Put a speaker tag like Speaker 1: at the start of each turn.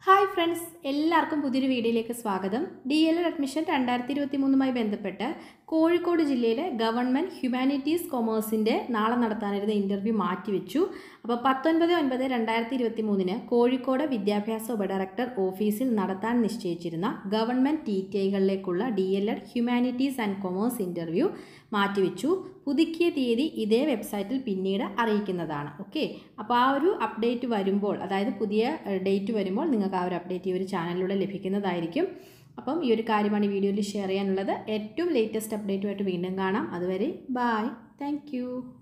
Speaker 1: hi friends എല്ലാവർക്കും പുതിയൊരു വീഡിയോയിലേക്ക് സ്വാഗതം ഡി എൽ എഡ് അഡ്മിഷൻ രണ്ടായിരത്തി ഇരുപത്തി മൂന്നുമായി ബന്ധപ്പെട്ട് കോഴിക്കോട് ജില്ലയിലെ ഗവൺമെൻറ് ഹ്യൂമാനിറ്റീസ് കൊമേഴ്സിൻ്റെ നാളെ നടത്താനിരുന്ന ഇൻ്റർവ്യൂ മാറ്റിവെച്ചു അപ്പോൾ പത്തൊൻപത് ഒൻപത് രണ്ടായിരത്തി ഇരുപത്തി മൂന്നിന് കോഴിക്കോട് വിദ്യാഭ്യാസ ഉപഡയറക്ടർ ഓഫീസിൽ നടത്താൻ നിശ്ചയിച്ചിരുന്ന ഗവൺമെൻറ് ടി ടി ഐകളിലേക്കുള്ള D L Ed humanities and commerce interview മാറ്റിവെച്ചു പുതുക്കിയ തീയതി ഇതേ വെബ്സൈറ്റിൽ പിന്നീട് അറിയിക്കുന്നതാണ് ഓക്കെ അപ്പോൾ ആ ഒരു അപ്ഡേറ്റ് വരുമ്പോൾ അതായത് പുതിയ ഡേറ്റ് വരുമ്പോൾ നിങ്ങൾക്ക് ആ ഒരു അപ്ഡേറ്റ് ഈ ഒരു ചാനലിലൂടെ ലഭിക്കുന്നതായിരിക്കും അപ്പം ഈ ഒരു കാര്യമാണ് ഈ വീഡിയോയിൽ ഷെയർ ചെയ്യാനുള്ളത് ഏറ്റവും ലേറ്റസ്റ്റ് അപ്ഡേറ്റുമായിട്ട് വീണ്ടും കാണാം അതുവരെ ബായ് താങ്ക്